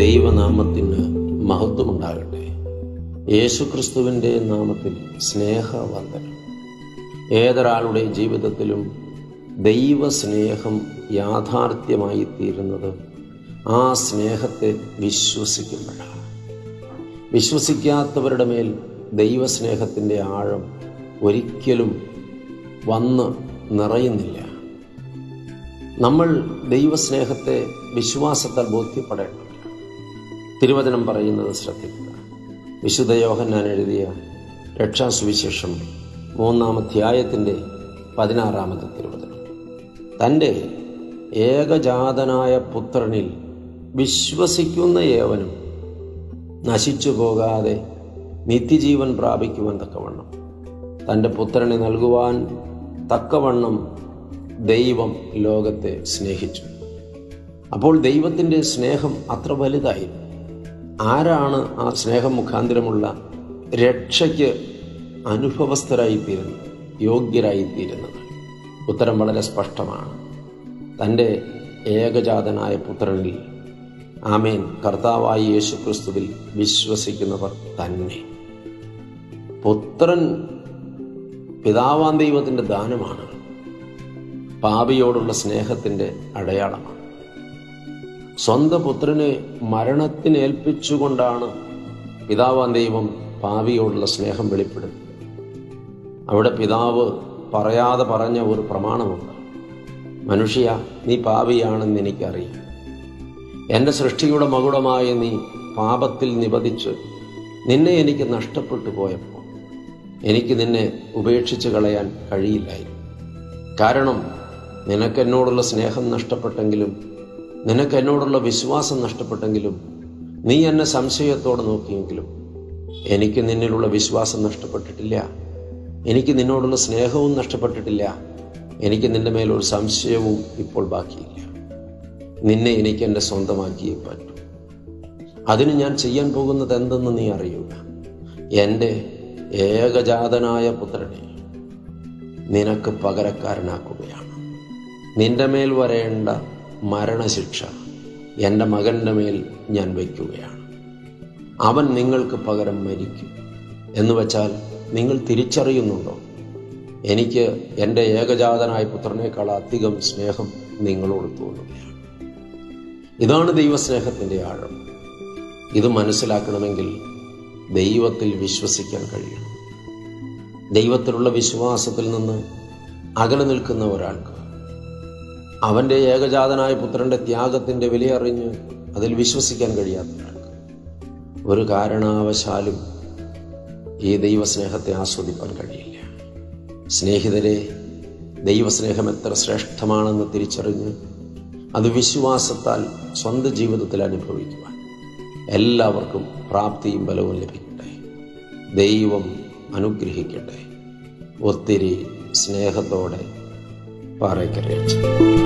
ദൈവനാമത്തിന് മഹത്വമുണ്ടാകട്ടെ യേശുക്രിസ്തുവിൻ്റെ നാമത്തിൽ സ്നേഹവന്ദനം ഏതൊരാളുടെ ജീവിതത്തിലും ദൈവസ്നേഹം യാഥാർത്ഥ്യമായി തീരുന്നത് ആ സ്നേഹത്തെ വിശ്വസിക്കുമ്പോഴാണ് വിശ്വസിക്കാത്തവരുടെ മേൽ ദൈവസ്നേഹത്തിൻ്റെ ആഴം ഒരിക്കലും വന്ന് നിറയുന്നില്ല നമ്മൾ ദൈവസ്നേഹത്തെ വിശ്വാസത്താൽ ബോധ്യപ്പെടേണ്ടതില്ല തിരുവചനം പറയുന്നത് ശ്രദ്ധിക്കുക വിശുദ്ധ യോഹന്നാൻ എഴുതിയ രക്ഷാസുവിശേഷം മൂന്നാം അധ്യായത്തിൻ്റെ പതിനാറാമത്തെ തിരുവചനം തൻ്റെ ഏകജാതനായ പുത്രനിൽ വിശ്വസിക്കുന്ന ഏവനും നശിച്ചു പോകാതെ നിത്യജീവൻ പ്രാപിക്കുവാൻ തക്കവണ്ണം തൻ്റെ പുത്രനെ നൽകുവാൻ തക്കവണ്ണം ദൈവം ലോകത്തെ സ്നേഹിച്ചു അപ്പോൾ ദൈവത്തിൻ്റെ സ്നേഹം അത്ര വലുതായിരുന്നു ആരാണ് ആ സ്നേഹം മുഖാന്തരമുള്ള രക്ഷയ്ക്ക് അനുഭവസ്ഥരായിത്തീരുന്നത് യോഗ്യരായിത്തീരുന്നത് ഉത്തരം വളരെ സ്പഷ്ടമാണ് തൻ്റെ ഏകജാതനായ പുത്രനിൽ ആമേൻ കർത്താവായി യേശു ക്രിസ്തുവിൽ വിശ്വസിക്കുന്നവർ തന്നെ പുത്രൻ പിതാവാൻ ദൈവത്തിൻ്റെ ദാനമാണ് പാപിയോടുള്ള സ്നേഹത്തിൻ്റെ അടയാളമാണ് സ്വന്തം പുത്രനെ മരണത്തിനേൽപ്പിച്ചുകൊണ്ടാണ് പിതാവാൻ ദൈവം പാപിയോടുള്ള സ്നേഹം വെളിപ്പെടുന്നത് അവിടെ പിതാവ് പറയാതെ പറഞ്ഞ ഒരു പ്രമാണമുണ്ട് മനുഷ്യ നീ പാപിയാണെന്ന് എനിക്കറിയാം എൻ്റെ സൃഷ്ടിയുടെ മകുടമായ നീ പാപത്തിൽ നിപതിച്ച് നിന്നെ എനിക്ക് നഷ്ടപ്പെട്ടു പോയപ്പോൾ എനിക്ക് നിന്നെ ഉപേക്ഷിച്ച് കളയാൻ കഴിയില്ലായിരുന്നു കാരണം നിനക്കെന്നോടുള്ള സ്നേഹം നഷ്ടപ്പെട്ടെങ്കിലും നിനക്കെന്നോടുള്ള വിശ്വാസം നഷ്ടപ്പെട്ടെങ്കിലും നീ എന്നെ സംശയത്തോടെ നോക്കിയെങ്കിലും എനിക്ക് നിന്നിലുള്ള വിശ്വാസം നഷ്ടപ്പെട്ടിട്ടില്ല എനിക്ക് നിന്നോടുള്ള സ്നേഹവും നഷ്ടപ്പെട്ടിട്ടില്ല എനിക്ക് നിന്റെ മേലൊരു സംശയവും ഇപ്പോൾ ബാക്കിയില്ല നിന്നെ എനിക്ക് എൻ്റെ സ്വന്തമാക്കിയേ പറ്റൂ അതിന് ഞാൻ ചെയ്യാൻ പോകുന്നത് എന്തെന്ന് നീ അറിയുക എൻ്റെ ഏകജാതനായ പുത്രനെ നിനക്ക് പകരക്കാരനാക്കുകയാണ് നിന്റെ മേൽ വരേണ്ട മരണശിക്ഷ എൻ്റെ മകൻ്റെ മേൽ ഞാൻ വയ്ക്കുകയാണ് അവൻ നിങ്ങൾക്ക് പകരം മരിക്കും എന്ന് വച്ചാൽ നിങ്ങൾ തിരിച്ചറിയുന്നുണ്ടോ എനിക്ക് എൻ്റെ ഏകജാതനായ പുത്രനേക്കാൾ അധികം സ്നേഹം നിങ്ങളോട് തോന്നുകയാണ് ഇതാണ് ദൈവസ്നേഹത്തിൻ്റെ ആഴം ഇത് മനസ്സിലാക്കണമെങ്കിൽ ദൈവത്തിൽ വിശ്വസിക്കാൻ കഴിയണം ദൈവത്തിലുള്ള വിശ്വാസത്തിൽ നിന്ന് അകലെ നിൽക്കുന്ന ഒരാൾക്ക് അവൻ്റെ ഏകജാതനായ പുത്രൻ്റെ ത്യാഗത്തിൻ്റെ വിലയറിഞ്ഞ് അതിൽ വിശ്വസിക്കാൻ കഴിയാത്ത ഒരാൾക്ക് ഒരു കാരണാവശാലും ഈ ദൈവസ്നേഹത്തെ ആസ്വദിപ്പാൻ കഴിയില്ല സ്നേഹിതരെ ദൈവസ്നേഹം എത്ര ശ്രേഷ്ഠമാണെന്ന് തിരിച്ചറിഞ്ഞ് അത് വിശ്വാസത്താൽ സ്വന്തം ജീവിതത്തിൽ അനുഭവിക്കുവാൻ എല്ലാവർക്കും പ്രാപ്തിയും ബലവും ലഭിക്കട്ടെ ദൈവം അനുഗ്രഹിക്കട്ടെ ഒത്തിരി സ്നേഹത്തോടെ പാറയ്ക്കരയച്ചു